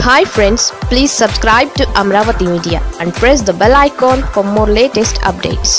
hi friends please subscribe to Amaravati media and press the bell icon for more latest updates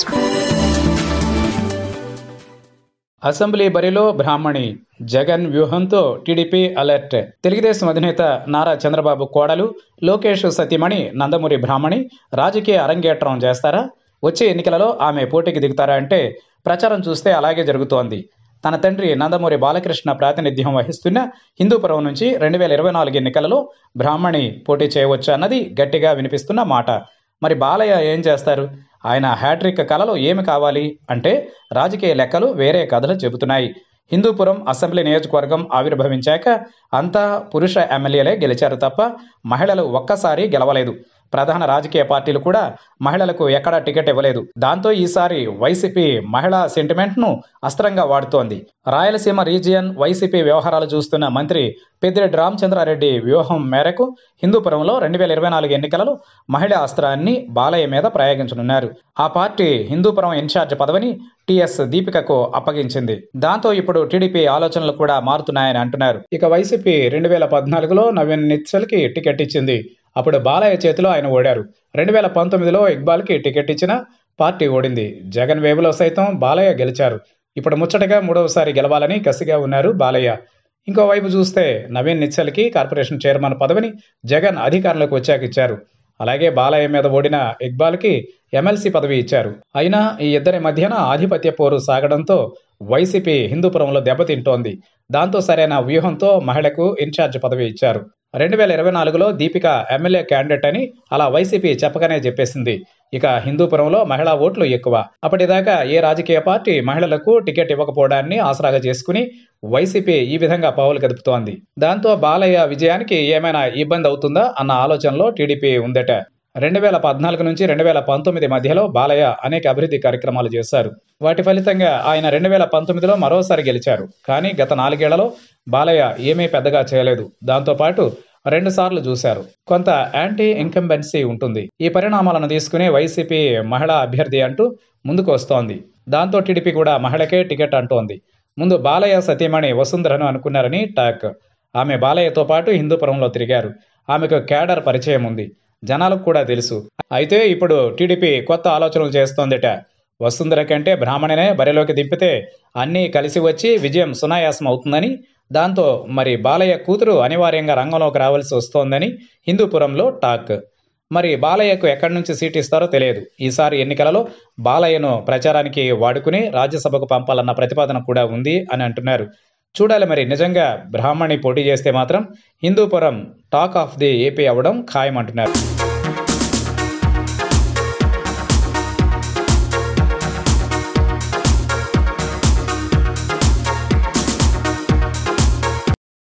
assembly బరిలో బ్రాహ్మణి జగన్ వ్యూహంతో TDP alert Telugu Desam అధినేత నారా చంద్రబాబు కోడలు లోకేష్ సతీమణి నందమూరి బ్రాహ్మణి రాజకీయ అరంగేట్రం చేస్తారా వచ్చే ఎన్నికలలో ఆమె పోటీకి దిగుతారా అంటే ప్రచారం చూస్తే అలాగే జరుగుతోంది తన తండ్రి నందమూరి బాలకృష్ణ ప్రాతినిధ్యం వహిస్తున్న హిందూపురం నుంచి రెండు వేల ఇరవై నాలుగు ఎన్నికలలో బ్రాహ్మణి పోటీ చేయవచ్చు అన్నది గట్టిగా వినిపిస్తున్న మాట మరి బాలయ్య ఏం చేస్తారు ఆయన హ్యాట్రిక్ కళలో ఏమి కావాలి అంటే రాజకీయ లెక్కలు వేరే కథలు చెబుతున్నాయి హిందూపురం అసెంబ్లీ నియోజకవర్గం ఆవిర్భవించాక అంతా పురుష ఎమ్మెల్యేలే గెలిచారు తప్ప మహిళలు ఒక్కసారి గెలవలేదు ప్రధాన రాజకీయ పార్టీలు కూడా మహిళలకు ఎక్కడా టికెట్ ఇవ్వలేదు దాంతో ఈసారి వైసీపీ మహిళా సెంటిమెంట్ను అస్త్రంగా వాడుతోంది రాయలసీమ రీజియన్ వైసీపీ వ్యవహారాలు చూస్తున్న మంత్రి పెద్దిరెడ్డి రామచంద్రారెడ్డి వ్యూహం మేరకు హిందూపురంలో రెండు వేల ఇరవై నాలుగు ఎన్నికలలో మహిళా అస్త్రాన్ని బాలయ్య మీద ప్రయోగించనున్నారు ఆ పార్టీ హిందూపురం ఇన్ఛార్జ్ పదవిని టిఎస్ దీపికకు అప్పగించింది దాంతో ఇప్పుడు టీడీపీ ఆలోచనలు కూడా మారుతున్నాయని అంటున్నారు ఇక వైసీపీ రెండు వేల పద్నాలుగులో నవీన్ నిత్సల్కి టికెట్ ఇచ్చింది అప్పుడు బాలయ్య చేతిలో ఆయన ఓడారు రెండు వేల పంతొమ్మిదిలో ఇక్బాల్కి టికెట్ ఇచ్చిన పార్టీ ఓడింది జగన్ వేవులో సైతం బాలయ్య గెలిచారు ఇప్పుడు ముచ్చటగా మూడవసారి గెలవాలని కసిగా ఉన్నారు బాలయ్య ఇంకోవైపు చూస్తే నవీన్ నిచ్చల్కి కార్పొరేషన్ చైర్మన్ పదవిని జగన్ అధికారంలోకి వచ్చాక ఇచ్చారు అలాగే బాలయ్య మీద ఓడిన ఇక్బాల్కి ఎమ్మెల్సీ పదవి ఇచ్చారు అయినా ఈ ఇద్దరి మధ్యన ఆధిపత్య పోరు సాగడంతో వైసీపీ హిందూపురంలో దెబ్బతింటోంది దాంతో సరైన వ్యూహంతో మహిళకు ఇన్ఛార్జ్ పదవి ఇచ్చారు రెండు వేల ఇరవై నాలుగులో దీపిక ఎమ్మెల్యే క్యాండిడేట్ అని అలా వైసీపీ చెప్పగానే చెప్పేసింది ఇక హిందూపురంలో మహిళా ఓట్లు ఎక్కువ అప్పటిదాకా ఏ రాజకీయ పార్టీ మహిళలకు టికెట్ ఇవ్వకపోవడాన్ని ఆసరాగా చేసుకుని వైసీపీ ఈ విధంగా పావులు కదుపుతోంది దాంతో బాలయ్య విజయానికి ఏమైనా ఇబ్బంది అవుతుందా అన్న ఆలోచనలో టీడీపీ ఉందట రెండు వేల పద్నాలుగు నుంచి రెండు వేల పంతొమ్మిది మధ్యలో బాలయ్య అనేక అభివృద్ధి కార్యక్రమాలు చేశారు వాటి ఫలితంగా ఆయన రెండు వేల పంతొమ్మిదిలో మరోసారి గెలిచారు కానీ గత నాలుగేళ్లలో బాలయ్య ఏమీ పెద్దగా చేయలేదు దాంతోపాటు రెండు సార్లు చూశారు కొంత యాంటీ ఇన్కంబెన్సీ ఉంటుంది ఈ పరిణామాలను తీసుకుని వైసీపీ మహిళా అభ్యర్థి అంటూ ముందుకు వస్తోంది దాంతో టీడీపీ కూడా మహిళకే టికెట్ అంటోంది ముందు బాలయ్య సతీమణి వసుంధరను అనుకున్నారని టాక్ ఆమె బాలయ్యతో పాటు హిందూపురంలో తిరిగారు ఆమెకు క్యాడర్ పరిచయం ఉంది జనాలకు కూడా తెలుసు అయితే ఇప్పుడు టీడీపీ కొత్త ఆలోచనలు చేస్తోందట వసుంధర కంటే బ్రాహ్మణనే బరిలోకి దింపితే అన్నీ కలిసి వచ్చి విజయం సునాయాసం అవుతుందని దాంతో మరి బాలయ్య కూతురు అనివార్యంగా రంగంలోకి రావాల్సి వస్తోందని హిందూపురంలో టాక్ మరి బాలయ్యకు ఎక్కడి నుంచి సీట్ ఇస్తారో తెలియదు ఈసారి ఎన్నికలలో బాలయ్యను ప్రచారానికి వాడుకుని రాజ్యసభకు పంపాలన్న ప్రతిపాదన కూడా ఉంది అని అంటున్నారు చూడాలి మరి నిజంగా బ్రాహ్మణి పోటీ చేస్తే మాత్రం Hindupuram talk of the AP అవ్వడం ఖాయమంటున్నారు